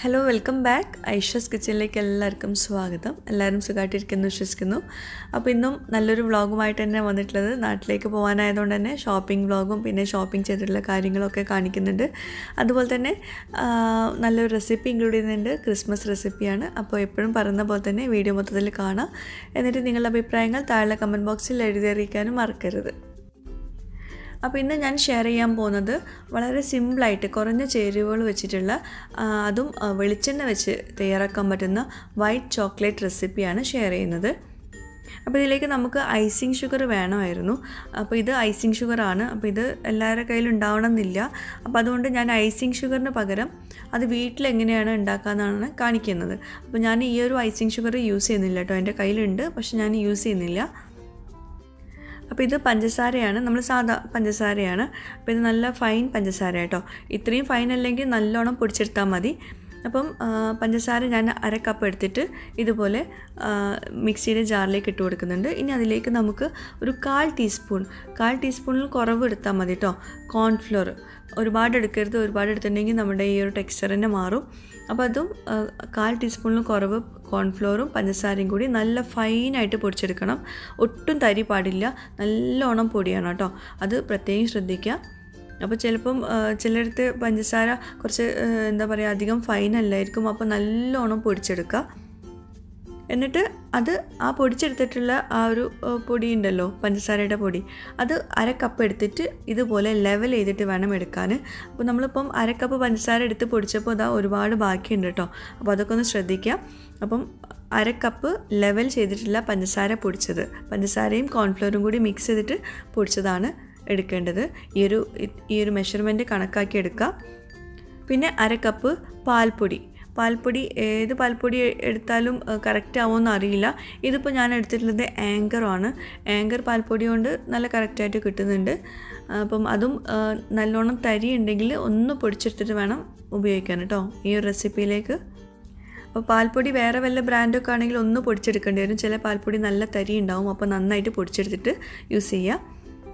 hello welcome back ഐഷസ് കിച്ചണിലേക്ക് എല്ലാവർക്കും സ്വാഗതം എല്ലാവരും സുഖമായിട്ടിരിക്കുന്നു വിശ്വസിക്കുന്നു അപ്പോൾ ഇന്നും നല്ലൊരു വ്ളോഗുമായിട്ട് തന്നെ വന്നിട്ടുള്ളത് നാട്ടിലേക്ക് പോകാനായതുകൊണ്ട് തന്നെ ഷോപ്പിംഗ് വ്ളോഗും പിന്നെ ഷോപ്പിംഗ് ചെയ്തിട്ടുള്ള കാര്യങ്ങളൊക്കെ കാണിക്കുന്നുണ്ട് അതുപോലെ തന്നെ ആ, നല്ലൊരു റെസിപ്പി ഇൻക്ലൂഡ് ചെയ്യുന്നുണ്ട് ക്രിസ്മസ് റെസിപ്പിയാണ് അപ്പോൾ എപ്പോഴും പറയുന്ന പോലെ തന്നെ വീഡിയോ മൊത്തത്തിൽ കാണാം എന്നിട്ട് നിങ്ങളുടെ അഭിപ്രായങ്ങൾ താഴെ കമൻറ്റ് ബോക്സിൽ എഴുതി അറിയിക്കാനും മറക്കരുത് അപ്പോൾ ഇന്ന് ഞാൻ ഷെയർ ചെയ്യാൻ പോകുന്നത് വളരെ സിമ്പിളായിട്ട് കുറഞ്ഞ ചേരുവകൾ വെച്ചിട്ടുള്ള ആ, അതും ആ, വെളിച്ചെണ്ണ വെച്ച് തയ്യാറാക്കാൻ പറ്റുന്ന വൈറ്റ് ചോക്ലേറ്റ് റെസിപ്പിയാണ് ഷെയർ ചെയ്യുന്നത് അപ്പോൾ ഇതിലേക്ക് നമുക്ക് ഐസിങ് ഷുഗർ വേണമായിരുന്നു അപ്പോൾ ഇത് ഐസിങ് ഷുഗറാണ് അപ്പോൾ ഇത് എല്ലാവരുടെ കയ്യിലും ഉണ്ടാവണമെന്നില്ല അപ്പോൾ അതുകൊണ്ട് ഞാൻ ഐസിങ് ഷുഗറിന് പകരം അത് വീട്ടിൽ എങ്ങനെയാണ് ഉണ്ടാക്കാമെന്നാണ് കാണിക്കുന്നത് അപ്പോൾ ഞാൻ ഈ ഒരു ഐസിങ് ഷുഗർ യൂസ് ചെയ്യുന്നില്ല കേട്ടോ എൻ്റെ കയ്യിലുണ്ട് പക്ഷെ ഞാൻ യൂസ് ചെയ്യുന്നില്ല അപ്പോൾ ഇത് പഞ്ചസാരയാണ് നമ്മൾ സാധാ പഞ്ചസാരയാണ് അപ്പോൾ ഇത് നല്ല ഫൈൻ പഞ്ചസാര കേട്ടോ ഇത്രയും ഫൈൻ അല്ലെങ്കിൽ നല്ലോണം പൊടിച്ചെടുത്താൽ മതി അപ്പം ആ, പഞ്ചസാര ഞാൻ അര കപ്പ് എടുത്തിട്ട് ഇതുപോലെ ആ, മിക്സിയുടെ ജാറിലേക്ക് ഇട്ട് കൊടുക്കുന്നുണ്ട് ഇനി അതിലേക്ക് നമുക്ക് ഒരു കാൽ ടീസ്പൂൺ കാൽ ടീസ്പൂണിൽ കുറവ് എടുത്താൽ മതി കേട്ടോ കോൺഫ്ലോർ ഒരുപാട് എടുക്കരുത് ഒരുപാട് എടുത്തിട്ടുണ്ടെങ്കിൽ നമ്മുടെ ഈ ഒരു ടെക്സ്ചർ തന്നെ മാറും അപ്പോൾ അതും ആ, കാൽ ടീസ്പൂണിൽ കുറവ് കോൺഫ്ലോറും പഞ്ചസാരയും കൂടി നല്ല ഫൈനായിട്ട് പൊടിച്ചെടുക്കണം ഒട്ടും തരി പാടില്ല നല്ലോണം പൊടിയാണ് കേട്ടോ അത് പ്രത്യേകം ശ്രദ്ധിക്കുക അപ്പോൾ ചിലപ്പം ആ, ചിലയിടത്ത് പഞ്ചസാര കുറച്ച് ആ, എന്താ പറയുക അധികം ഫൈൻ അല്ലായിരിക്കും അപ്പോൾ നല്ലോണം പൊടിച്ചെടുക്കുക എന്നിട്ട് അത് ആ പൊടിച്ചെടുത്തിട്ടുള്ള ആ ഒരു ആ, പൊടി ഉണ്ടല്ലോ പഞ്ചസാരയുടെ പൊടി അത് അര കപ്പ് എടുത്തിട്ട് ഇതുപോലെ ലെവൽ ചെയ്തിട്ട് വേണം എടുക്കാൻ അപ്പോൾ നമ്മളിപ്പം അര കപ്പ് പഞ്ചസാര എടുത്ത് പൊടിച്ചപ്പോൾ അതാ ഒരുപാട് ബാക്കിയുണ്ട് കേട്ടോ അപ്പോൾ അതൊക്കെ ഒന്ന് ശ്രദ്ധിക്കുക അപ്പം അര കപ്പ് ലെവൽ ചെയ്തിട്ടുള്ള പഞ്ചസാര പൊടിച്ചത് പഞ്ചസാരയും കോൺഫ്ലവറും കൂടി മിക്സ് ചെയ്തിട്ട് പൊടിച്ചതാണ് എടുക്കേണ്ടത് ഈ ഒരു ഈ ഒരു മെഷർമെൻറ്റ് കണക്കാക്കി എടുക്കുക പിന്നെ അര കപ്പ് പാൽപ്പൊടി പാൽപ്പൊടി ഏത് പാൽപ്പൊടി എടുത്താലും കറക്റ്റ് ആവുമെന്ന് അറിയില്ല ഇതിപ്പോൾ ഞാൻ എടുത്തിട്ടുള്ളത് ആങ്കറാണ് ആങ്കർ പാൽപ്പൊടി കൊണ്ട് നല്ല കറക്റ്റായിട്ട് കിട്ടുന്നുണ്ട് അപ്പം അതും ആ, നല്ലോണം തരി ഉണ്ടെങ്കിൽ ഒന്ന് പൊടിച്ചെടുത്തിട്ട് വേണം ഉപയോഗിക്കാൻ കേട്ടോ ഈ ഒരു റെസിപ്പിയിലേക്ക് അപ്പോൾ പാൽപ്പൊടി വേറെ വല്ല ബ്രാൻഡൊക്കെ ആണെങ്കിൽ ഒന്ന് പൊടിച്ചെടുക്കേണ്ടി വരും ചില പാൽപ്പൊടി നല്ല തരി ഉണ്ടാവും അപ്പോൾ നന്നായിട്ട് പൊടിച്ചെടുത്തിട്ട് യൂസ് ചെയ്യുക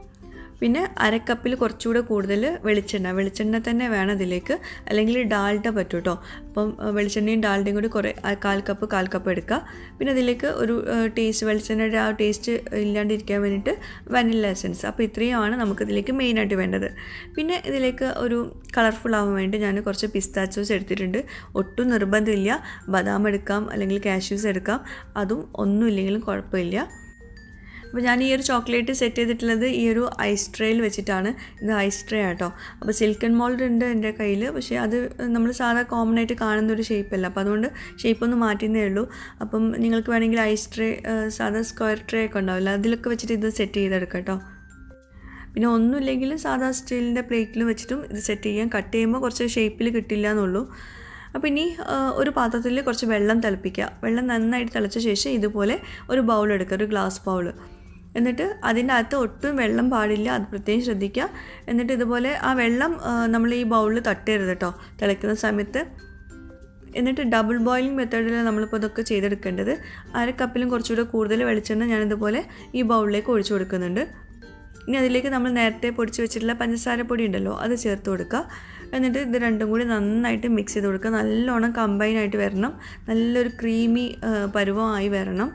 പിന്നെ അരക്കപ്പിൽ കുറച്ചുകൂടെ കൂടുതൽ വെളിച്ചെണ്ണ വെളിച്ചെണ്ണ തന്നെ വേണം ഇതിലേക്ക് അല്ലെങ്കിൽ ഡാൽഡ പറ്റും കേട്ടോ അപ്പം ആ, വെളിച്ചെണ്ണയും ഡാൽഡയും കൂടി കുറേ ആ, കാൽ കപ്പ് കാൽ കപ്പ് എടുക്കുക പിന്നെ ഇതിലേക്ക് ഒരു ടേസ്റ്റ് വെളിച്ചെണ്ണയുടെ ആ ടേസ്റ്റ് ഇല്ലാണ്ടിരിക്കാൻ വേണ്ടിയിട്ട് വനില എസൻസ് അപ്പോൾ ഇത്രയുമാണ് നമുക്കിതിലേക്ക് മെയിനായിട്ട് വേണ്ടത് പിന്നെ ഇതിലേക്ക് ഒരു കളർഫുൾ ആവാൻ വേണ്ടി ഞാൻ കുറച്ച് പിസ്താച്ചോസ് എടുത്തിട്ടുണ്ട് ഒട്ടും നിർബന്ധമില്ല ബദാം എടുക്കാം അല്ലെങ്കിൽ കാഷ്യൂസ് എടുക്കാം അതും ഒന്നുമില്ലെങ്കിലും കുഴപ്പമില്ല അപ്പോൾ ഞാൻ ഈ ഒരു ചോക്ലേറ്റ് സെറ്റ് ചെയ്തിട്ടുള്ളത് ഈ ഒരു ഐസ് ട്രേയിൽ വെച്ചിട്ടാണ് ഇത് ഐസ് ട്രേ ആട്ടോ അപ്പോൾ സിൽക്കൺ മോൾഡ് ഉണ്ട് എൻ്റെ കയ്യിൽ പക്ഷേ അത് നമ്മൾ സാധാ കോമൺ ആയിട്ട് കാണുന്ന ഒരു ഷേപ്പല്ല അപ്പോൾ അതുകൊണ്ട് ഷേപ്പ് ഒന്ന് മാറ്റുന്നേ ഉള്ളൂ അപ്പം നിങ്ങൾക്ക് വേണമെങ്കിൽ ഐസ് ട്രേ സാധാ സ്ക്വയർ ട്രേ ഒക്കെ ഉണ്ടാവില്ല അതിലൊക്കെ വെച്ചിട്ട് ഇത് സെറ്റ് ചെയ്തെടുക്കാം കേട്ടോ പിന്നെ ഒന്നുമില്ലെങ്കിൽ സാധാ സ്റ്റീലിൻ്റെ പ്ലേറ്റിൽ വെച്ചിട്ടും ഇത് സെറ്റ് ചെയ്യാം കട്ട് ചെയ്യുമ്പോൾ കുറച്ച് ഷേപ്പിൽ കിട്ടില്ല എന്നുള്ളൂ അപ്പോൾ ഇനി ആ, ഒരു പാത്രത്തിൽ കുറച്ച് വെള്ളം തിളപ്പിക്കുക വെള്ളം നന്നായിട്ട് തിളച്ച ശേഷം ഇതുപോലെ ഒരു ബൗൾ എടുക്കുക ഒരു ഗ്ലാസ് ബൗൾ എന്നിട്ട് അതിൻ്റെ അകത്ത് ഒട്ടും വെള്ളം പാടില്ല അത് പ്രത്യേകം ശ്രദ്ധിക്കുക എന്നിട്ട് ഇതുപോലെ ആ വെള്ളം ആ, നമ്മൾ ഈ ബൗളിൽ തട്ടരുത് കേട്ടോ തിളയ്ക്കുന്ന സമയത്ത് എന്നിട്ട് ഡബിൾ ബോയിലിംഗ് മെത്തേഡിൽ നമ്മളിപ്പോൾ ഇതൊക്കെ ചെയ്തെടുക്കേണ്ടത് അര കപ്പിലും കുറച്ചുകൂടെ കൂടുതൽ വെളിച്ചെണ്ണ ഞാനിതുപോലെ ഈ ബൗളിലേക്ക് ഒഴിച്ചു കൊടുക്കുന്നുണ്ട് ഇനി അതിലേക്ക് നമ്മൾ നേരത്തെ പൊടിച്ച് വെച്ചിട്ടുള്ള പഞ്ചസാര പൊടി ഉണ്ടല്ലോ അത് ചേർത്ത് കൊടുക്കുക എന്നിട്ട് ഇത് രണ്ടും കൂടി നന്നായിട്ട് മിക്സ് ചെയ്ത് കൊടുക്കുക നല്ലോണം കമ്പൈൻ ആയിട്ട് വരണം നല്ലൊരു ക്രീമി പരുവമായി വരണം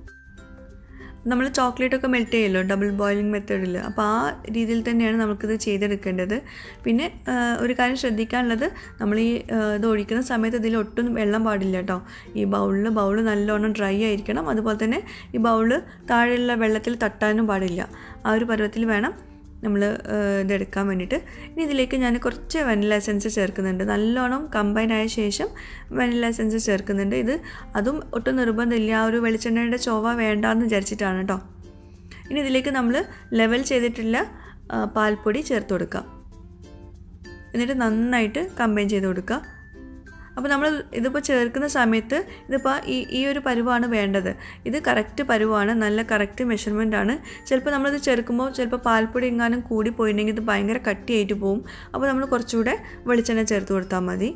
നമ്മൾ ചോക്ലേറ്റ് ഒക്കെ മെൽറ്റ് ചെയ്യുമല്ലോ ഡബിൾ ബോയിലിംഗ് മെത്തേഡിൽ അപ്പോൾ ആ രീതിയിൽ തന്നെയാണ് നമുക്കിത് ചെയ്തെടുക്കേണ്ടത് പിന്നെ ആ, ഒരു കാര്യം ശ്രദ്ധിക്കാനുള്ളത് നമ്മൾ ഈ ആ, ഇത് ഒഴിക്കുന്ന സമയത്ത് ഇതിൽ ഒട്ടും വെള്ളം പാടില്ല കേട്ടോ ഈ ബൗളിൽ ബൗൾ നല്ലോണം ഡ്രൈ ആയിരിക്കണം അതുപോലെ തന്നെ ഈ ബൗള് താഴെയുള്ള വെള്ളത്തിൽ തട്ടാനും പാടില്ല ആ ഒരു പരുവത്തിൽ വേണം നമ്മൾ ഇതെടുക്കാൻ വേണ്ടിയിട്ട് ഇനി ഇതിലേക്ക് ഞാൻ കുറച്ച് വനില എസൻസ് ചേർക്കുന്നുണ്ട് നല്ലോണം കമ്പൈൻ ആയ ശേഷം വനില എസൻസ് ചേർക്കുന്നുണ്ട് ഇത് അതും ഒട്ടും നിർബന്ധമില്ല ആ ഒരു വെളിച്ചെണ്ണയുടെ ചൊവ്വ വേണ്ടാന്ന് വിചാരിച്ചിട്ടാണ് കേട്ടോ ഇനി ഇതിലേക്ക് നമ്മൾ ലെവൽ ചെയ്തിട്ടുള്ള ആ, പാൽപ്പൊടി ചേർത്ത് കൊടുക്കാം എന്നിട്ട് നന്നായിട്ട് കമ്പൈൻ ചെയ്ത് കൊടുക്കുക അപ്പോൾ നമ്മൾ ഇതിപ്പോൾ ചേർക്കുന്ന സമയത്ത് ഇതിപ്പോൾ ഈ ഈ ഒരു പരുവാണ് വേണ്ടത് ഇത് കറക്റ്റ് പരുവാണ് നല്ല കറക്റ്റ് മെഷർമെൻ്റ് ആണ് ചിലപ്പോൾ നമ്മളിത് ചേർക്കുമ്പോൾ ചിലപ്പോൾ പാൽപ്പൊടി എങ്ങാനും കൂടി പോയിട്ടുണ്ടെങ്കിൽ ഇത് ഭയങ്കര കട്ടിയായിട്ട് പോകും അപ്പോൾ നമ്മൾ കുറച്ചുകൂടെ വെളിച്ചെണ്ണ ചേർത്ത് കൊടുത്താൽ മതി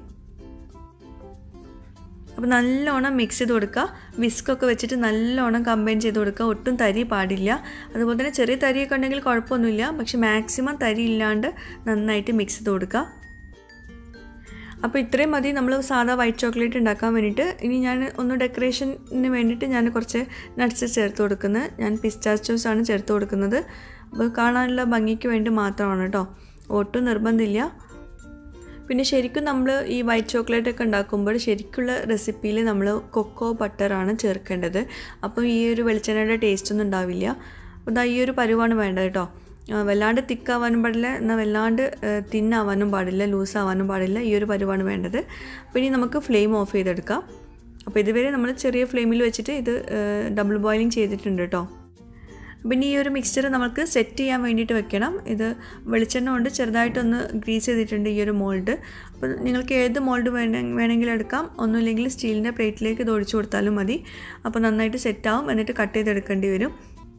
അപ്പോൾ നല്ലോണം മിക്സ് ചെയ്ത് കൊടുക്കുക വിസ്കൊക്കെ വെച്ചിട്ട് നല്ലോണം കമ്പൈൻ ചെയ്ത് കൊടുക്കുക ഒട്ടും തരി പാടില്ല അതുപോലെ തന്നെ ചെറിയ തരിയൊക്കെ ഉണ്ടെങ്കിൽ കുഴപ്പമൊന്നുമില്ല പക്ഷെ മാക്സിമം തരി ഇല്ലാണ്ട് നന്നായിട്ട് മിക്സ് ചെയ്ത് കൊടുക്കുക അപ്പോൾ ഇത്രയും മതി നമ്മൾ സാധാ വൈറ്റ് ചോക്ലേറ്റ് ഉണ്ടാക്കാൻ വേണ്ടിയിട്ട് ഇനി ഞാൻ ഒന്ന് ഡെക്കറേഷന് വേണ്ടിയിട്ട് ഞാൻ കുറച്ച് നട്ട്സ് ചേർത്ത് കൊടുക്കുന്നത് ഞാൻ പിസ്റ്റാച്ചോസ് ആണ് ചേർത്ത് കൊടുക്കുന്നത് അപ്പോൾ കാണാനുള്ള ഭംഗിക്ക് വേണ്ടി മാത്രമാണ് കേട്ടോ ഒട്ടും നിർബന്ധമില്ല പിന്നെ ശരിക്കും നമ്മൾ ഈ വൈറ്റ് ചോക്ലേറ്റ് ഒക്കെ ഉണ്ടാക്കുമ്പോൾ ശരിക്കുള്ള റെസിപ്പിയിൽ നമ്മൾ കൊക്കോ ബട്ടറാണ് ചേർക്കേണ്ടത് അപ്പോൾ ഈ ഒരു വെളിച്ചെണ്ണയുടെ ടേസ്റ്റ് ഒന്നും ഉണ്ടാവില്ല അപ്പോൾ ഇതാ ഈ ഒരു പരുവാണ് വേണ്ടത് കേട്ടോ വല്ലാണ്ട് തിക്കാവാനും പാടില്ല എന്നാൽ വല്ലാണ്ട് തിന്നാവാനും പാടില്ല ലൂസ് ആവാനും പാടില്ല ഈ ഒരു പരുവാണ് വേണ്ടത് അപ്പോൾ ഇനി നമുക്ക് ഫ്ലെയിം ഓഫ് ചെയ്തെടുക്കാം അപ്പോൾ ഇതുവരെ നമ്മൾ ചെറിയ ഫ്ലെയിമിൽ വെച്ചിട്ട് ഇത് ഡബിൾ ബോയിലിംഗ് ചെയ്തിട്ടുണ്ട് കേട്ടോ പിന്നെ ഈ ഒരു മിക്സ്ചർ നമുക്ക് സെറ്റ് ചെയ്യാൻ വേണ്ടിയിട്ട് വെക്കണം ഇത് വെളിച്ചെണ്ണ കൊണ്ട് ചെറുതായിട്ടൊന്ന് ഗ്രീസ് ചെയ്തിട്ടുണ്ട് ഈ ഒരു മോൾഡ് അപ്പോൾ നിങ്ങൾക്ക് ഏത് മോൾഡ് വേണ വേണമെങ്കിലും എടുക്കാം ഒന്നുമില്ലെങ്കിൽ സ്റ്റീലിൻ്റെ പ്ലേറ്റിലേക്ക് ഇത് ഒഴിച്ചു കൊടുത്താലും മതി അപ്പോൾ നന്നായിട്ട് സെറ്റാവും എന്നിട്ട് കട്ട് ചെയ്തെടുക്കേണ്ടി വരും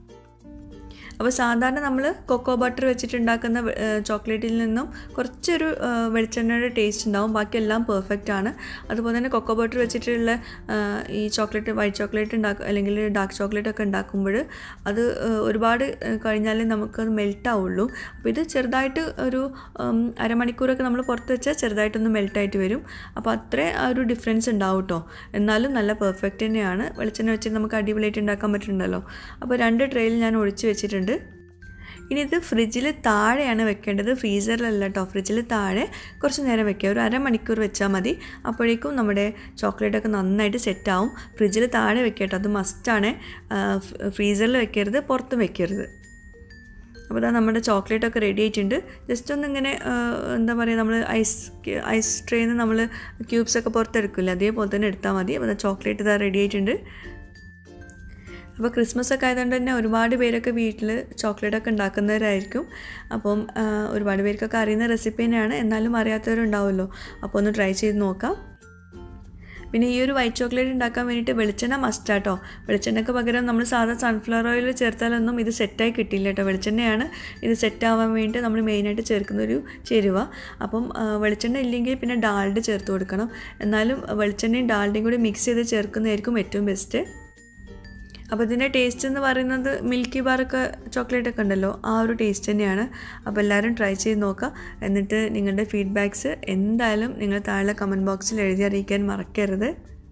അപ്പോൾ സാധാരണ നമ്മൾ കൊക്കോ ബട്ടർ വെച്ചിട്ടുണ്ടാക്കുന്ന ചോക്ലേറ്റിൽ നിന്നും കുറച്ചൊരു വെളിച്ചെണ്ണയുടെ ടേസ്റ്റ് ഉണ്ടാവും ബാക്കിയെല്ലാം പെർഫെക്റ്റ് ആണ് അതുപോലെ തന്നെ കൊക്കോ ബട്ടർ വെച്ചിട്ടുള്ള ഈ ചോക്ലേറ്റ് വൈറ്റ് ചോക്ലേറ്റ് ഉണ്ടാക്കും അല്ലെങ്കിൽ ഡാർക്ക് ചോക്ലേറ്റ് ഒക്കെ ഉണ്ടാക്കുമ്പോൾ അത് ഒരുപാട് കഴിഞ്ഞാലേ നമുക്കത് മെൽറ്റ് ആവുള്ളൂ അപ്പോൾ ഇത് ചെറുതായിട്ട് ഒരു അരമണിക്കൂറൊക്കെ നമ്മൾ പുറത്ത് വെച്ചാൽ ചെറുതായിട്ടൊന്ന് മെൽറ്റായിട്ട് വരും അപ്പോൾ അത്രേ ആ ഒരു ഡിഫറൻസ് ഉണ്ടാവും കേട്ടോ എന്നാലും നല്ല പെർഫെക്റ്റ് തന്നെയാണ് വെളിച്ചെണ്ണ വെച്ച് നമുക്ക് അടിപൊളിയായിട്ട് ഉണ്ടാക്കാൻ പറ്റുന്നുണ്ടല്ലോ അപ്പോൾ രണ്ട് ട്രെയിൽ ഞാൻ ഒഴിച്ച് വെച്ചിട്ടുണ്ട് ഇനി ഇത് ഫ്രിഡ്ജിൽ താഴെയാണ് വെക്കേണ്ടത് ഫ്രീസറിലല്ല കേട്ടോ ഫ്രിഡ്ജിൽ താഴെ കുറച്ച് നേരം വെക്കുക ഒരു അരമണിക്കൂർ വെച്ചാൽ മതി അപ്പോഴേക്കും നമ്മുടെ ചോക്ലേറ്റൊക്കെ നന്നായിട്ട് സെറ്റാവും ഫ്രിഡ്ജിൽ താഴെ വെക്കുക കേട്ടോ അത് മസ്റ്റാണ് ഫ്രീസറിൽ വെക്കരുത് പുറത്തും വെക്കരുത് അപ്പോൾ ഇതാ നമ്മുടെ ചോക്ലേറ്റ് ഒക്കെ റെഡി ആയിട്ടുണ്ട് ജസ്റ്റ് ഒന്ന് ഇങ്ങനെ എന്താ പറയുക നമ്മൾ ഐസ് ഐസ് ട്രെയിൽ നിന്ന് നമ്മൾ ക്യൂബ്സ് ഒക്കെ പുറത്തെടുക്കില്ല അതേപോലെ തന്നെ എടുത്താൽ മതി അപ്പോൾ ചോക്ലേറ്റ് ഇതാ റെഡി ആയിട്ടുണ്ട് അപ്പോൾ ക്രിസ്മസ് ഒക്കെ ആയതുകൊണ്ട് തന്നെ ഒരുപാട് പേരൊക്കെ വീട്ടിൽ ചോക്ലേറ്റ് ഒക്കെ ഉണ്ടാക്കുന്നവരായിരിക്കും അപ്പം ഒരുപാട് പേർക്കൊക്കെ അറിയുന്ന റെസിപ്പി തന്നെയാണ് എന്നാലും അറിയാത്തവരുണ്ടാവുമല്ലോ അപ്പോൾ ഒന്ന് ട്രൈ ചെയ്ത് നോക്കാം പിന്നെ ഈ ഒരു വൈറ്റ് ചോക്ലേറ്റ് ഉണ്ടാക്കാൻ വേണ്ടിയിട്ട് വെളിച്ചെണ്ണ മസ്റ്റാട്ടോ വെളിച്ചെണ്ണയ്ക്ക് പകരം നമ്മൾ സാധാ സൺഫ്ലവർ ഓയിൽ ചേർത്താലൊന്നും ഇത് സെറ്റായി കിട്ടില്ല കേട്ടോ വെളിച്ചെണ്ണയാണ് ഇത് സെറ്റ് ആവാൻ വേണ്ടി നമ്മൾ മെയിനായിട്ട് ചേർക്കുന്ന ഒരു ചേരുവ അപ്പം വെളിച്ചെണ്ണ ഇല്ലെങ്കിൽ പിന്നെ ഡാൾഡ് ചേർത്ത് കൊടുക്കണം എന്നാലും വെളിച്ചെണ്ണയും ഡാൾഡയും കൂടി മിക്സ് ചെയ്ത് ചേർക്കുന്നതായിരിക്കും ഏറ്റവും ബെസ്റ്റ് അപ്പോൾ ഇതിൻ്റെ ടേസ്റ്റ് എന്ന് പറയുന്നത് മിൽക്കി ബാറൊക്കെ ചോക്ലേറ്റ് ഒക്കെ ഉണ്ടല്ലോ ആ ഒരു ടേസ്റ്റ് തന്നെയാണ് അപ്പോൾ എല്ലാവരും ട്രൈ ചെയ്ത് നോക്കുക എന്നിട്ട് നിങ്ങളുടെ ഫീഡ്ബാക്ക്സ് എന്തായാലും നിങ്ങൾ താഴെ കമൻറ്റ് ബോക്സിൽ എഴുതി അറിയിക്കാൻ മറക്കരുത്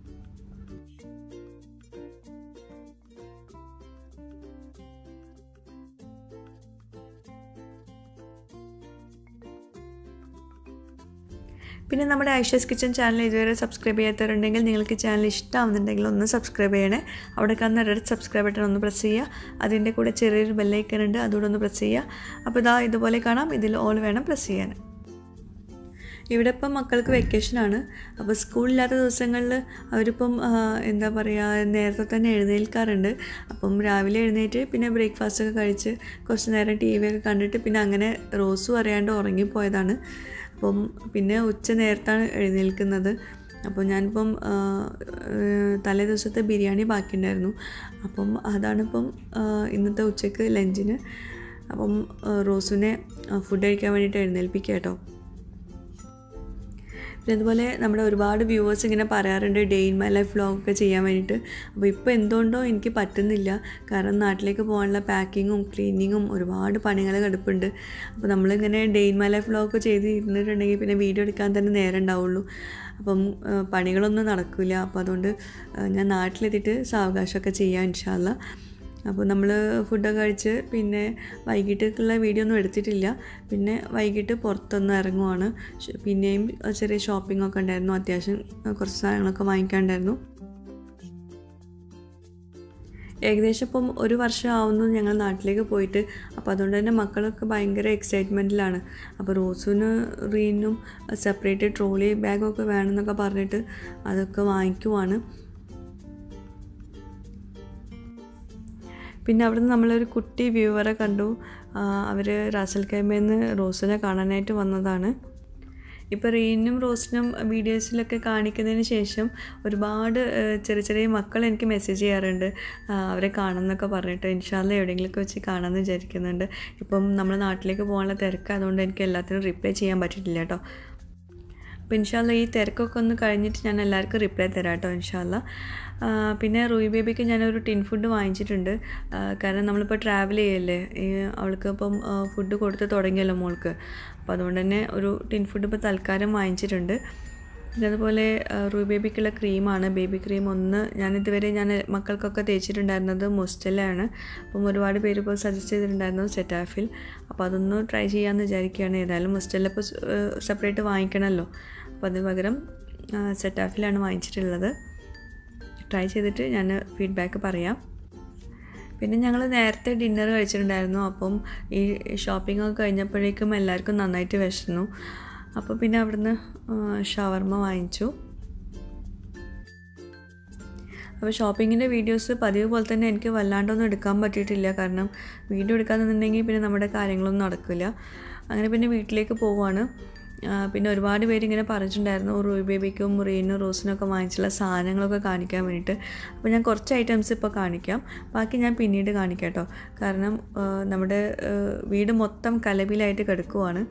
പിന്നെ നമ്മുടെ ഐഷസ് കിച്ചൺ ചാനൽ ഇതുവരെ സബ്സ്ക്രൈബ് ചെയ്യാത്തവരുണ്ടെങ്കിൽ നിങ്ങൾക്ക് ചാനൽ ഇഷ്ടമാവുന്നുണ്ടെങ്കിൽ ഒന്ന് സബ്സ്ക്രൈബ് ചെയ്യണേ അവിടെ കാണുന്ന റെഡ് സബ്സ്ക്രൈബ് ബട്ടൺ ഒന്ന് പ്രസ് ചെയ്യുക അതിൻ്റെ കൂടെ ചെറിയൊരു ബെല്ലൈക്കൺ ഉണ്ട് അതുകൂടെ ഒന്ന് പ്രസ് ചെയ്യുക അപ്പോൾ ഇതാ ഇതുപോലെ കാണാം ഇതിൽ ഓൾ വേണം പ്രസ് ചെയ്യാൻ ഇവിടെ ഇപ്പം മക്കൾക്ക് വെക്കേഷനാണ് അപ്പോൾ സ്കൂളില്ലാത്ത ദിവസങ്ങളിൽ അവരിപ്പം എന്താ പറയുക നേരത്തെ തന്നെ എഴുന്നേൽക്കാറുണ്ട് അപ്പം രാവിലെ എഴുന്നേറ്റ് പിന്നെ ബ്രേക്ക്ഫാസ്റ്റ് ഒക്കെ കഴിച്ച് കുറച്ച് നേരം ടി വി ഒക്കെ കണ്ടിട്ട് പിന്നെ അങ്ങനെ റോസും അറിയാണ്ട് ഉറങ്ങിപ്പോയതാണ് അപ്പം പിന്നെ ഉച്ച നേരത്താണ് എഴുന്നേൽക്കുന്നത് അപ്പോൾ ഞാനിപ്പം തലേ ദിവസത്തെ ബിരിയാണി ബാക്കിയുണ്ടായിരുന്നു അപ്പം അതാണിപ്പം ഇന്നത്തെ ഉച്ചയ്ക്ക് ലഞ്ചിന് അപ്പം റോസുവിനെ ഫുഡ് കഴിക്കാൻ വേണ്ടിയിട്ട് എഴുന്നേൽപ്പിക്കുക കേട്ടോ പിന്നെ അതുപോലെ നമ്മുടെ ഒരുപാട് വ്യൂവേഴ്സ് ഇങ്ങനെ പറയാറുണ്ട് ഡേ ഇൻ മൈ ലൈഫ് വ്ളോഗൊക്കെ ചെയ്യാൻ വേണ്ടിയിട്ട് അപ്പോൾ ഇപ്പോൾ എന്തുകൊണ്ടോ എനിക്ക് പറ്റുന്നില്ല കാരണം നാട്ടിലേക്ക് പോകാനുള്ള പാക്കിങ്ങും ക്ലീനിങ്ങും ഒരുപാട് പണികൾ കിടപ്പുണ്ട് അപ്പോൾ നമ്മളിങ്ങനെ ഡേ ഇൻ മൈ ലൈഫ് വ്ളോഗൊക്കെ ചെയ്ത് ഇരുന്നിട്ടുണ്ടെങ്കിൽ പിന്നെ വീഡിയോ എടുക്കാൻ തന്നെ നേരം ഉണ്ടാവുള്ളൂ അപ്പം പണികളൊന്നും നടക്കില്ല അപ്പോൾ അതുകൊണ്ട് ഞാൻ നാട്ടിലെത്തിയിട്ട് സാവകാശമൊക്കെ ചെയ്യാം ഇൻഷാല്ല അപ്പോൾ നമ്മൾ ഫുഡൊക്കെ കഴിച്ച് പിന്നെ വൈകിട്ടേക്കുള്ള വീഡിയോ ഒന്നും എടുത്തിട്ടില്ല പിന്നെ വൈകിട്ട് പുറത്തൊന്ന് ഇറങ്ങുവാണ് പിന്നെയും ചെറിയ ഷോപ്പിംഗ് ഒക്കെ ഉണ്ടായിരുന്നു അത്യാവശ്യം കുറച്ച് സാധനങ്ങളൊക്കെ വാങ്ങിക്കാണ്ടായിരുന്നു ഏകദേശം ഇപ്പം ഒരു വർഷം ആവുന്നു ഞങ്ങൾ നാട്ടിലേക്ക് പോയിട്ട് അപ്പോൾ അതുകൊണ്ട് തന്നെ മക്കളൊക്കെ ഭയങ്കര എക്സൈറ്റ്മെൻറ്റിലാണ് അപ്പോൾ റോസുവിന് റീനും സെപ്പറേറ്റ് ട്രോളി ബാഗൊക്കെ വേണമെന്നൊക്കെ പറഞ്ഞിട്ട് അതൊക്കെ വാങ്ങിക്കുവാണ് പിന്നെ അവിടുന്ന് നമ്മളൊരു കുട്ടി വ്യൂവറെ കണ്ടു അവർ റാസൽ കൈമയിൽ നിന്ന് റോസിനെ കാണാനായിട്ട് വന്നതാണ് ഇപ്പോൾ റീനും റോസിനും വീഡിയോസിലൊക്കെ കാണിക്കുന്നതിന് ശേഷം ഒരുപാട് ചെറിയ ചെറിയ മക്കൾ എനിക്ക് മെസ്സേജ് ചെയ്യാറുണ്ട് അവരെ കാണുമെന്നൊക്കെ പറഞ്ഞിട്ട് ഇൻഷാല്ല എവിടെയെങ്കിലുമൊക്കെ വെച്ച് കാണാമെന്ന് വിചാരിക്കുന്നുണ്ട് ഇപ്പം നമ്മുടെ നാട്ടിലേക്ക് പോകാനുള്ള തിരക്കായതുകൊണ്ട് എനിക്ക് എല്ലാത്തിനും റിപ്ലൈ ചെയ്യാൻ പറ്റിയിട്ടില്ല കേട്ടോ അപ്പോൾ ഇൻഷാല്ല ഈ തിരക്കൊക്കെ ഒന്ന് കഴിഞ്ഞിട്ട് ഞാൻ എല്ലാവർക്കും റിപ്ലൈ തരാം കേട്ടോ ഇൻഷാല്ല പിന്നെ റൂയി ബേബിക്ക് ഞാനൊരു ടിൻ ഫുഡ് വാങ്ങിച്ചിട്ടുണ്ട് കാരണം നമ്മളിപ്പോൾ ട്രാവൽ ചെയ്യല്ലേ അവൾക്ക് ഇപ്പം ഫുഡ് കൊടുത്ത് തുടങ്ങിയല്ലോ മോൾക്ക് അപ്പോൾ അതുകൊണ്ട് തന്നെ ഒരു ടിൻ ഫുഡ് ഇപ്പോൾ തൽക്കാലം വാങ്ങിച്ചിട്ടുണ്ട് പിന്നെ അതുപോലെ റൂ ബേബിക്കുള്ള ക്രീമാണ് ബേബി ക്രീം ഒന്ന് ഞാനിതുവരെ ഞാൻ മക്കൾക്കൊക്കെ തേച്ചിട്ടുണ്ടായിരുന്നത് മുസ്റ്റലാണ് അപ്പം ഒരുപാട് പേര് ഇപ്പോൾ സജസ്റ്റ് ചെയ്തിട്ടുണ്ടായിരുന്നു സെറ്റാഫിൽ അപ്പോൾ അതൊന്ന് ട്രൈ ചെയ്യാമെന്ന് വിചാരിക്കുകയാണ് ഏതായാലും മുസ്റ്റല്ല ഇപ്പോൾ സെപ്പറേറ്റ് വാങ്ങിക്കണമല്ലോ അപ്പോൾ അതിന് പകരം സെറ്റാഫിലാണ് വാങ്ങിച്ചിട്ടുള്ളത് ട്രൈ ചെയ്തിട്ട് ഞാൻ ഫീഡ്ബാക്ക് പറയാം പിന്നെ ഞങ്ങൾ നേരത്തെ ഡിന്നർ കഴിച്ചിട്ടുണ്ടായിരുന്നു അപ്പം ഈ ഷോപ്പിംഗ് ഒക്കെ കഴിഞ്ഞപ്പോഴേക്കും എല്ലാവർക്കും നന്നായിട്ട് വിശന്നു അപ്പോൾ പിന്നെ അവിടുന്ന് ഷവർമ്മ വാങ്ങിച്ചു അപ്പോൾ ഷോപ്പിങ്ങിൻ്റെ വീഡിയോസ് പതിവ് പോലെ തന്നെ എനിക്ക് വല്ലാണ്ടൊന്നും എടുക്കാൻ പറ്റിയിട്ടില്ല കാരണം വീഡിയോ എടുക്കാന്നുണ്ടെങ്കിൽ പിന്നെ നമ്മുടെ കാര്യങ്ങളൊന്നും നടക്കില്ല അങ്ങനെ പിന്നെ വീട്ടിലേക്ക് പോവുകയാണ് പിന്നെ ഒരുപാട് പേര് ഇങ്ങനെ പറഞ്ഞിട്ടുണ്ടായിരുന്നു റൂയ് ബേബിക്കും റീനും റോസിനൊക്കെ വാങ്ങിച്ചുള്ള സാധനങ്ങളൊക്കെ കാണിക്കാൻ വേണ്ടിയിട്ട് അപ്പോൾ ഞാൻ കുറച്ച് ഐറ്റംസ് ഇപ്പോൾ കാണിക്കാം ബാക്കി ഞാൻ പിന്നീട് കാണിക്കാം കേട്ടോ കാരണം നമ്മുടെ വീട് മൊത്തം കലപിലായിട്ട് കിടക്കുവാണ്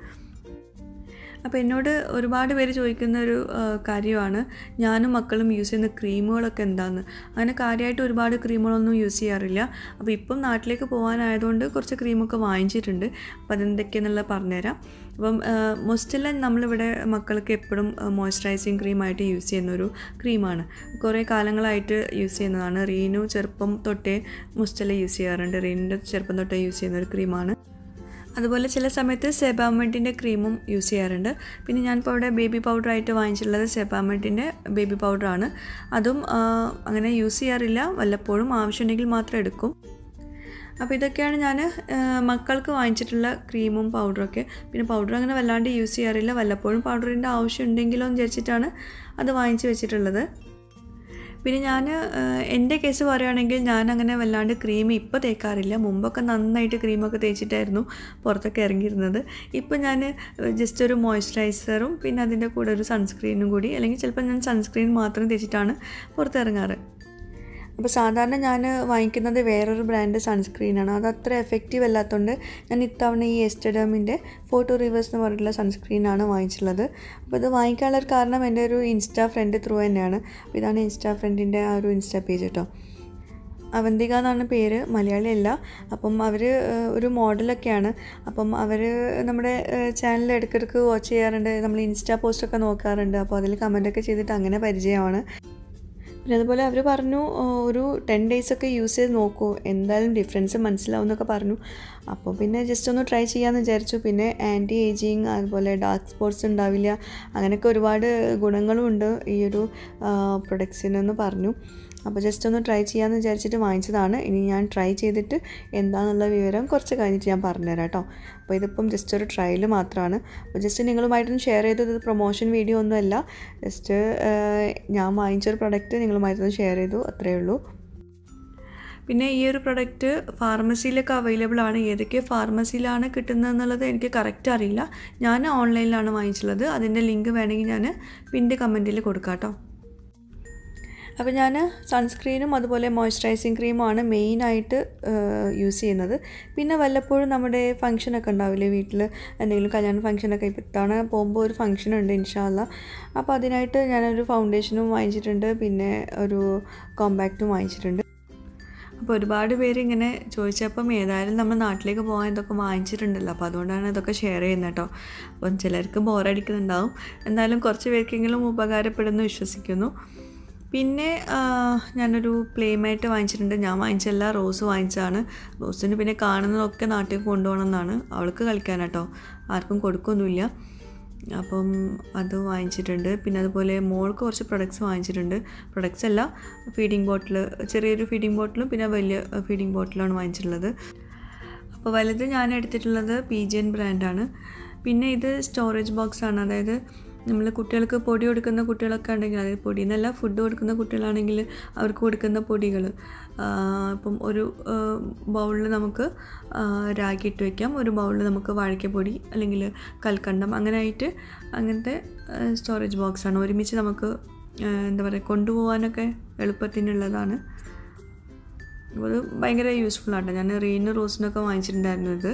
അപ്പോൾ എന്നോട് ഒരുപാട് പേര് ചോദിക്കുന്ന ഒരു കാര്യമാണ് ഞാനും മക്കളും യൂസ് ചെയ്യുന്ന ക്രീമുകളൊക്കെ എന്താണെന്ന് അങ്ങനെ കാര്യമായിട്ട് ഒരുപാട് ക്രീമുകളൊന്നും യൂസ് ചെയ്യാറില്ല അപ്പോൾ ഇപ്പം നാട്ടിലേക്ക് പോകാനായതുകൊണ്ട് കുറച്ച് ക്രീമൊക്കെ വാങ്ങിച്ചിട്ടുണ്ട് അപ്പോൾ അതെന്തൊക്കെയാണെന്നുള്ളത് പറഞ്ഞുതരാം അപ്പം മൊസ്റ്റെല്ലാം നമ്മളിവിടെ മക്കൾക്ക് എപ്പോഴും മോയ്സ്ചറൈസിങ് ക്രീമായിട്ട് യൂസ് ചെയ്യുന്ന ഒരു ക്രീമാണ് കുറേ കാലങ്ങളായിട്ട് യൂസ് ചെയ്യുന്നതാണ് റീനു ചെറുപ്പം തൊട്ടേ മുസ്റ്റെല്ല യൂസ് ചെയ്യാറുണ്ട് റീനിൻ്റെ ചെറുപ്പം തൊട്ടേ യൂസ് ചെയ്യുന്ന ഒരു ക്രീമാണ് അതുപോലെ ചില സമയത്ത് സെബാമെൻറ്റിൻ്റെ ക്രീമും യൂസ് ചെയ്യാറുണ്ട് പിന്നെ ഞാനിപ്പോൾ ഇവിടെ ബേബി പൗഡറായിട്ട് വാങ്ങിച്ചിട്ടുള്ളത് സെബാമെൻറ്റിൻ്റെ ബേബി പൗഡറാണ് അതും അങ്ങനെ യൂസ് ചെയ്യാറില്ല വല്ലപ്പോഴും ആവശ്യമുണ്ടെങ്കിൽ മാത്രം എടുക്കും അപ്പോൾ ഇതൊക്കെയാണ് ഞാൻ മക്കൾക്ക് വാങ്ങിച്ചിട്ടുള്ള ക്രീമും പൗഡറൊക്കെ പിന്നെ പൗഡർ അങ്ങനെ വല്ലാണ്ട് യൂസ് ചെയ്യാറില്ല വല്ലപ്പോഴും പൗഡറിൻ്റെ ആവശ്യം ഉണ്ടെങ്കിലോ എന്ന് വിചാരിച്ചിട്ടാണ് അത് വാങ്ങിച്ച് വെച്ചിട്ടുള്ളത് പിന്നെ ഞാൻ എൻ്റെ കേസ് പറയുകയാണെങ്കിൽ ഞാൻ അങ്ങനെ വല്ലാണ്ട് ക്രീം ഇപ്പോൾ തേക്കാറില്ല മുമ്പൊക്കെ നന്നായിട്ട് ക്രീമൊക്കെ തേച്ചിട്ടായിരുന്നു പുറത്തൊക്കെ ഇറങ്ങിയിരുന്നത് ഇപ്പോൾ ഞാൻ ജസ്റ്റ് ഒരു മോയ്സ്ചറൈസറും പിന്നെ അതിൻ്റെ കൂടെ ഒരു സൺസ്ക്രീനും കൂടി അല്ലെങ്കിൽ ചിലപ്പോൾ ഞാൻ സൺസ്ക്രീൻ മാത്രം തേച്ചിട്ടാണ് പുറത്തിറങ്ങാറ് അപ്പോൾ സാധാരണ ഞാൻ വാങ്ങിക്കുന്നത് വേറൊരു ബ്രാൻഡ് സൺസ്ക്രീനാണ് അത് അത്ര എഫക്റ്റീവ് അല്ലാത്തതുകൊണ്ട് ഞാൻ ഇത്തവണ ഈ എസ്റ്റഡമിൻ്റെ ഫോട്ടോ റിവേഴ്സ് എന്ന് പറഞ്ഞിട്ടുള്ള സൺസ്ക്രീനാണ് വാങ്ങിച്ചിട്ടുള്ളത് അപ്പോൾ ഇത് വാങ്ങിക്കാനുള്ള ഒരു കാരണം എൻ്റെ ഒരു ഇൻസ്റ്റാ ഫ്രണ്ട് ത്രൂ തന്നെയാണ് അപ്പോൾ ഇതാണ് ഇൻസ്റ്റാ ഫ്രണ്ടിൻ്റെ ആ ഒരു ഇൻസ്റ്റാ പേജ് കേട്ടോ അവന്തിക എന്നാണ് പേര് മലയാളിയല്ല അപ്പം അവർ ഒരു മോഡലൊക്കെയാണ് അപ്പം അവർ നമ്മുടെ ചാനൽ ഇടയ്ക്കിടയ്ക്ക് വാച്ച് ചെയ്യാറുണ്ട് നമ്മൾ ഇൻസ്റ്റാ പോസ്റ്റൊക്കെ നോക്കാറുണ്ട് അപ്പോൾ അതിൽ കമൻറ്റൊക്കെ ചെയ്തിട്ട് അങ്ങനെ പരിചയമാണ് പിന്നെ അതുപോലെ അവർ പറഞ്ഞു ഒരു ടെൻ ഡേയ്സ് ഒക്കെ യൂസ് ചെയ്ത് നോക്കൂ എന്തായാലും ഡിഫറൻസ് മനസ്സിലാവും എന്നൊക്കെ പറഞ്ഞു അപ്പോൾ പിന്നെ ജസ്റ്റ് ഒന്ന് ട്രൈ ചെയ്യാമെന്ന് വിചാരിച്ചു പിന്നെ ആൻറ്റി ഏജിങ് അതുപോലെ ഡാർക്ക് സ്പോട്ട്സ് ഉണ്ടാവില്ല അങ്ങനെയൊക്കെ ഒരുപാട് ഗുണങ്ങളും ഉണ്ട് ഈ ഒരു പ്രൊഡക്ട്സിനെന്ന് പറഞ്ഞു അപ്പോൾ ജസ്റ്റ് ഒന്ന് ട്രൈ ചെയ്യാമെന്ന് വിചാരിച്ചിട്ട് വാങ്ങിച്ചതാണ് ഇനി ഞാൻ ട്രൈ ചെയ്തിട്ട് എന്താണെന്നുള്ള വിവരം കുറച്ച് കഴിഞ്ഞിട്ട് ഞാൻ പറഞ്ഞുതരാം കേട്ടോ അപ്പോൾ ഇതിപ്പം ജസ്റ്റ് ഒരു ട്രയൽ മാത്രമാണ് അപ്പോൾ ജസ്റ്റ് നിങ്ങളുമായിട്ടൊന്ന് ഷെയർ ചെയ്തത് പ്രൊമോഷൻ വീഡിയോ ഒന്നുമല്ല ജസ്റ്റ് ഞാൻ വാങ്ങിച്ചൊരു പ്രൊഡക്റ്റ് നിങ്ങളുമായിട്ടൊന്ന് ഷെയർ ചെയ്തു അത്രയേ ഉള്ളൂ പിന്നെ ഈ ഒരു പ്രൊഡക്റ്റ് ഫാർമസിയിലൊക്കെ അവൈലബിൾ ആണ് ഏതൊക്കെ ഫാർമസിയിലാണ് കിട്ടുന്നതെന്നുള്ളത് എനിക്ക് കറക്റ്റ് അറിയില്ല ഞാൻ ഓൺലൈനിലാണ് വാങ്ങിച്ചുള്ളത് അതിൻ്റെ ലിങ്ക് വേണമെങ്കിൽ ഞാൻ പിൻ്റെ കമൻറ്റിൽ കൊടുക്കാം കേട്ടോ അപ്പോൾ ഞാൻ സൺസ്ക്രീനും അതുപോലെ മോയ്സ്ചറൈസിങ് ക്രീമുമാണ് മെയിനായിട്ട് യൂസ് ചെയ്യുന്നത് പിന്നെ വല്ലപ്പോഴും നമ്മുടെ ഫംഗ്ഷനൊക്കെ ഉണ്ടാവില്ലേ വീട്ടിൽ എന്തെങ്കിലും കല്യാണ ഫംഗ്ഷനൊക്കെ ഇപ്പോൾ ഇത്തവണ പോകുമ്പോൾ ഒരു ഫംഗ്ഷൻ ഉണ്ട് ഇൻഷാല്ല അപ്പോൾ അതിനായിട്ട് ഞാനൊരു ഫൗണ്ടേഷനും വാങ്ങിച്ചിട്ടുണ്ട് പിന്നെ ഒരു കോമ്പാക്റ്റും വാങ്ങിച്ചിട്ടുണ്ട് അപ്പോൾ ഒരുപാട് പേര് ഇങ്ങനെ ചോദിച്ചപ്പം ഏതായാലും നമ്മൾ നാട്ടിലേക്ക് പോകാൻ ഇതൊക്കെ വാങ്ങിച്ചിട്ടുണ്ടല്ലോ അപ്പോൾ അതുകൊണ്ടാണ് ഇതൊക്കെ ഷെയർ ചെയ്യുന്നത് കേട്ടോ അപ്പം ചിലർക്ക് ബോറടിക്കുന്നുണ്ടാവും എന്നാലും കുറച്ച് പേർക്കെങ്കിലും ഉപകാരപ്പെടുന്നു വിശ്വസിക്കുന്നു പിന്നെ ഞാനൊരു പ്ലേമായിട്ട് വാങ്ങിച്ചിട്ടുണ്ട് ഞാൻ വാങ്ങിച്ചല്ല റോസ് വാങ്ങിച്ചതാണ് റോസിന് പിന്നെ കാണുന്നതൊക്കെ നാട്ടിൽ കൊണ്ടുപോകണം എന്നാണ് അവൾക്ക് കളിക്കാനാട്ടോ ആർക്കും കൊടുക്കൊന്നുമില്ല അപ്പം അത് വാങ്ങിച്ചിട്ടുണ്ട് പിന്നെ അതുപോലെ മോൾക്ക് കുറച്ച് പ്രൊഡക്ട്സ് വാങ്ങിച്ചിട്ടുണ്ട് പ്രൊഡക്ട്സ് അല്ല ഫീഡിങ് ബോട്ടിൽ ചെറിയൊരു ഫീഡിങ് ബോട്ടിലും പിന്നെ വലിയ ഫീഡിങ് ബോട്ടിലാണ് വാങ്ങിച്ചിട്ടുള്ളത് അപ്പോൾ വലുത് ഞാൻ എടുത്തിട്ടുള്ളത് പി ജി എൻ ബ്രാൻഡാണ് പിന്നെ ഇത് സ്റ്റോറേജ് ബോക്സ് ആണ് അതായത് നമ്മൾ കുട്ടികൾക്ക് പൊടി കൊടുക്കുന്ന കുട്ടികളൊക്കെ ഉണ്ടെങ്കിൽ അതായത് പൊടി എന്നല്ല ഫുഡ് കൊടുക്കുന്ന കുട്ടികളാണെങ്കിൽ അവർക്ക് കൊടുക്കുന്ന പൊടികൾ ഇപ്പം ഒരു ബൗളിൽ നമുക്ക് രാഗി ഇട്ട് വയ്ക്കാം ഒരു ബൗളിൽ നമുക്ക് വാഴയ്ക്കപ്പൊടി അല്ലെങ്കിൽ കൽക്കണ്ടം അങ്ങനെ ആയിട്ട് അങ്ങനത്തെ സ്റ്റോറേജ് ബോക്സാണ് ഒരുമിച്ച് നമുക്ക് എന്താ പറയുക കൊണ്ടുപോകാനൊക്കെ എളുപ്പത്തിനുള്ളതാണ് അത് ഭയങ്കര യൂസ്ഫുള്ളാണ് ഞാൻ റീന് റോസിനൊക്കെ വാങ്ങിച്ചിട്ടുണ്ടായിരുന്നു ഇത്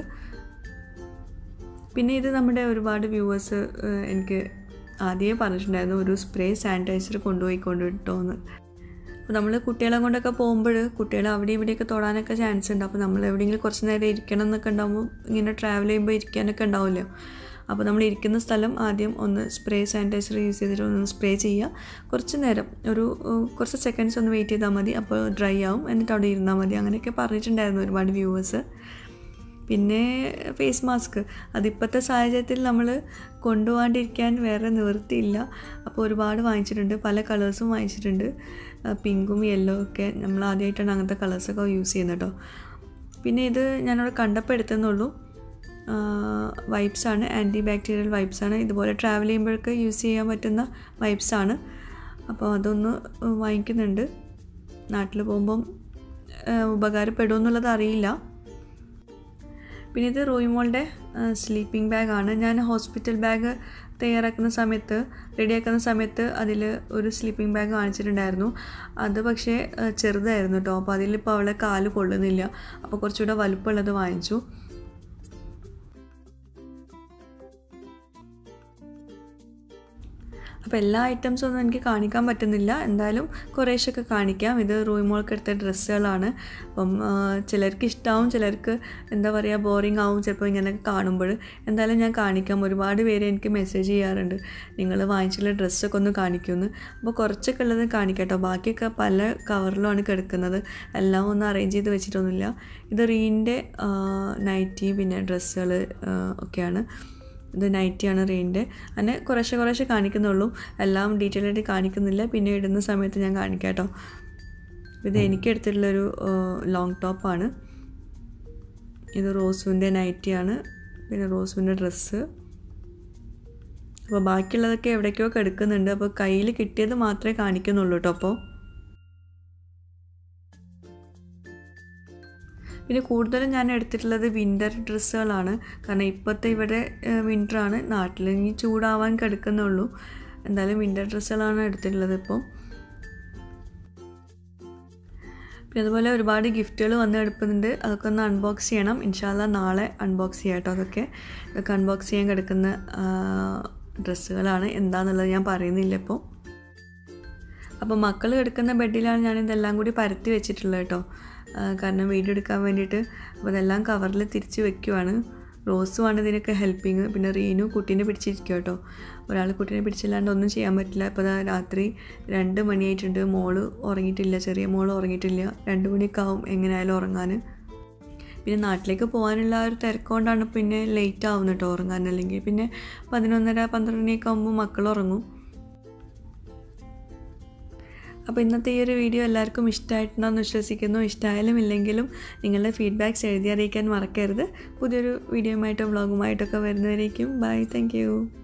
പിന്നെ ഇത് നമ്മുടെ ഒരുപാട് വ്യൂവേഴ്സ് എനിക്ക് ആദ്യമേ പറഞ്ഞിട്ടുണ്ടായിരുന്നു ഒരു സ്പ്രേ സാനിറ്റൈസർ കൊണ്ടുപോയി കൊണ്ടുവിട്ടോന്ന് അപ്പോൾ നമ്മൾ കുട്ടികളെ കൊണ്ടൊക്കെ പോകുമ്പോൾ കുട്ടികളെ അവിടെ ഇവിടെയൊക്കെ തൊടാനൊക്കെ ചാൻസ് ഉണ്ട് അപ്പോൾ നമ്മൾ എവിടെയെങ്കിലും കുറച്ച് നേരം ഇരിക്കണം എന്നൊക്കെ ഉണ്ടാകുമ്പോൾ ഇങ്ങനെ ട്രാവൽ ചെയ്യുമ്പോൾ ഇരിക്കാനൊക്കെ ഉണ്ടാവുമല്ലോ അപ്പോൾ നമ്മൾ ഇരിക്കുന്ന സ്ഥലം ആദ്യം ഒന്ന് സ്പ്രേ സാനിറ്റൈസർ യൂസ് ചെയ്തിട്ട് ഒന്ന് സ്പ്രേ ചെയ്യുക കുറച്ച് നേരം ഒരു ഏഹ്, കുറച്ച് സെക്കൻഡ്സ് ഒന്ന് വെയിറ്റ് ചെയ്താൽ മതി അപ്പോൾ ഡ്രൈ ആവും എന്നിട്ട് അവിടെ ഇരുന്നാൽ മതി അങ്ങനെയൊക്കെ പറഞ്ഞിട്ടുണ്ടായിരുന്നു ഒരുപാട് വ്യൂവേഴ്സ് പിന്നെ ഫേസ് മാസ്ക് അതിപ്പോഴത്തെ സാഹചര്യത്തിൽ നമ്മൾ കൊണ്ടുപോകാണ്ടിരിക്കാൻ വേറെ നിവൃത്തിയില്ല അപ്പോൾ ഒരുപാട് വാങ്ങിച്ചിട്ടുണ്ട് പല കളേഴ്സും വാങ്ങിച്ചിട്ടുണ്ട് പിങ്കും യെല്ലോ ഒക്കെ നമ്മൾ ആദ്യമായിട്ടാണ് അങ്ങനത്തെ കളേഴ്സൊക്കെ യൂസ് ചെയ്യുന്നത് കേട്ടോ പിന്നെ ഇത് ഞാനവിടെ കണ്ടപ്പോൾ എടുത്തെന്നുള്ളൂ വൈബ്സാണ് ആൻറ്റി ബാക്ടീരിയൽ വൈബ്സാണ് ഇതുപോലെ ട്രാവൽ ചെയ്യുമ്പോഴൊക്കെ യൂസ് ചെയ്യാൻ പറ്റുന്ന വൈബ്സാണ് അപ്പോൾ അതൊന്ന് വാങ്ങിക്കുന്നുണ്ട് നാട്ടിൽ പോകുമ്പം ഉപകാരപ്പെടുമോ എന്നുള്ളത് അറിയില്ല പിന്നെ ഇത് റോയിമോളുടെ സ്ലീപ്പിംഗ് ബാഗാണ് ഞാൻ ഹോസ്പിറ്റൽ ബാഗ് തയ്യാറാക്കുന്ന സമയത്ത് റെഡിയാക്കുന്ന സമയത്ത് അതിൽ ഒരു സ്ലീപ്പിംഗ് ബാഗ് വാങ്ങിച്ചിട്ടുണ്ടായിരുന്നു അത് പക്ഷേ ആ, ചെറുതായിരുന്നു കേട്ടോ അപ്പോൾ അതിലിപ്പോൾ അവളെ കാല് കൊള്ളുന്നില്ല അപ്പോൾ കുറച്ചുകൂടെ വലുപ്പമുള്ളത് വാങ്ങിച്ചു അപ്പോൾ എല്ലാ ഐറ്റംസും ഒന്നും എനിക്ക് കാണിക്കാൻ പറ്റുന്നില്ല എന്തായാലും കുറേശ്ശൊക്കെ കാണിക്കാം ഇത് റൂമോൾക്ക് എടുത്ത ഡ്രസ്സുകളാണ് അപ്പം ആ, ചിലർക്ക് ഇഷ്ടമാവും ചിലർക്ക് എന്താ പറയുക ബോറിംഗ് ആവും ചിലപ്പോൾ ഇങ്ങനെയൊക്കെ കാണുമ്പോൾ എന്തായാലും ഞാൻ കാണിക്കാം ഒരുപാട് പേര് എനിക്ക് മെസ്സേജ് ചെയ്യാറുണ്ട് നിങ്ങൾ വാങ്ങിച്ചുള്ള ഡ്രസ്സൊക്കെ ഒന്ന് കാണിക്കുമെന്ന് അപ്പോൾ കുറച്ചൊക്കെ ഉള്ളത് കാണിക്കാം കേട്ടോ ബാക്കിയൊക്കെ പല കവറിലുമാണ് കിടക്കുന്നത് എല്ലാം ഒന്നും അറേഞ്ച് ചെയ്ത് വെച്ചിട്ടൊന്നുമില്ല ഇത് റീൻ്റെ നൈറ്റി പിന്നെ ഡ്രസ്സുകൾ ഒക്കെയാണ് ഇത് നൈറ്റിയാണ് റെയിൻ്റെ അങ്ങനെ കുറേശ്ശെ കുറേശ്ശെ കാണിക്കുന്നുള്ളൂ എല്ലാം ഡീറ്റെയിൽ ആയിട്ട് കാണിക്കുന്നില്ല പിന്നെ ഇടുന്ന സമയത്ത് ഞാൻ കാണിക്കാം കേട്ടോ ഇത് എനിക്ക് എടുത്തിട്ടുള്ളൊരു ലോങ് ടോപ്പാണ് ഇത് റോസുവിൻ്റെ നൈറ്റിയാണ് പിന്നെ റോസുവിൻ്റെ ഡ്രസ്സ് അപ്പോൾ ബാക്കിയുള്ളതൊക്കെ എവിടേക്കോ എടുക്കുന്നുണ്ട് അപ്പോൾ കയ്യിൽ കിട്ടിയത് മാത്രമേ കാണിക്കുന്നുള്ളൂ കേട്ടോ അപ്പോൾ പിന്നെ കൂടുതലും ഞാൻ എടുത്തിട്ടുള്ളത് വിൻ്റർ ഡ്രസ്സുകളാണ് കാരണം ഇപ്പോഴത്തെ ഇവിടെ വിൻ്ററാണ് നാട്ടിൽ ഇനി ചൂടാവാൻ കിടക്കുന്നുള്ളൂ എന്തായാലും വിൻ്റർ ഡ്രസ്സുകളാണ് എടുത്തിട്ടുള്ളത് ഇപ്പോൾ പിന്നെ അതുപോലെ ഒരുപാട് ഗിഫ്റ്റുകൾ വന്ന് എടുക്കുന്നുണ്ട് അതൊക്കെ ഒന്ന് അൺബോക്സ് ചെയ്യണം ഇൻഷാല്ല നാളെ അൺബോക്സ് ചെയ്യാം കേട്ടോ അതൊക്കെ ഇതൊക്കെ അൺബോക്സ് ചെയ്യാൻ കിടക്കുന്ന ഡ്രസ്സുകളാണ് എന്താണെന്നുള്ളത് ഞാൻ പറയുന്നില്ല ഇപ്പോൾ അപ്പോൾ മക്കൾ കിടക്കുന്ന ബെഡിലാണ് ഞാൻ ഇതെല്ലാം കൂടി പരത്തി വെച്ചിട്ടുള്ളത് കേട്ടോ ആ, കാരണം വീഡിയോ എടുക്കാൻ വേണ്ടിയിട്ട് അപ്പോൾ അതെല്ലാം കവറിൽ തിരിച്ച് വെക്കുവാണ് റോസുമാണ് ഇതിനൊക്കെ ഹെൽപ്പിങ് പിന്നെ റീനു കുട്ടീനെ പിടിച്ചിരിക്കും കേട്ടോ ഒരാൾ കുട്ടീനെ പിടിച്ചില്ലാണ്ട് ഒന്നും ചെയ്യാൻ പറ്റില്ല ഇപ്പോൾ ദാ രാത്രി രണ്ട് മണിയായിട്ടുണ്ട് മോള് ഉറങ്ങിയിട്ടില്ല ചെറിയ മോള് ഉറങ്ങിയിട്ടില്ല രണ്ട് മണിയൊക്കെ ആവും എങ്ങനെയായാലും ഉറങ്ങാൻ പിന്നെ നാട്ടിലേക്ക് പോകാനുള്ള ആ ഒരു തിരക്കൊണ്ടാണ് പിന്നെ ലേറ്റ് ആവുന്നത് കേട്ടോ ഉറങ്ങാൻ അല്ലെങ്കിൽ പിന്നെ പതിനൊന്നര പന്ത്രണ്ട് മണിയൊക്കെ ആകുമ്പോൾ മക്കൾ ഉറങ്ങും അപ്പോൾ ഇന്നത്തെ ഈ ഒരു വീഡിയോ എല്ലാവർക്കും ഇഷ്ടമായിട്ടുണ്ടെന്ന് വിശ്വസിക്കുന്നു ഇഷ്ടമായാലും ഇല്ലെങ്കിലും നിങ്ങളുടെ ഫീഡ്ബാക്ക്സ് എഴുതി അറിയിക്കാൻ മറക്കരുത് പുതിയൊരു വീഡിയോയുമായിട്ടും വ്ളോഗുമായിട്ടൊക്കെ വരുന്നവരേക്കും ബൈ താങ്ക് യു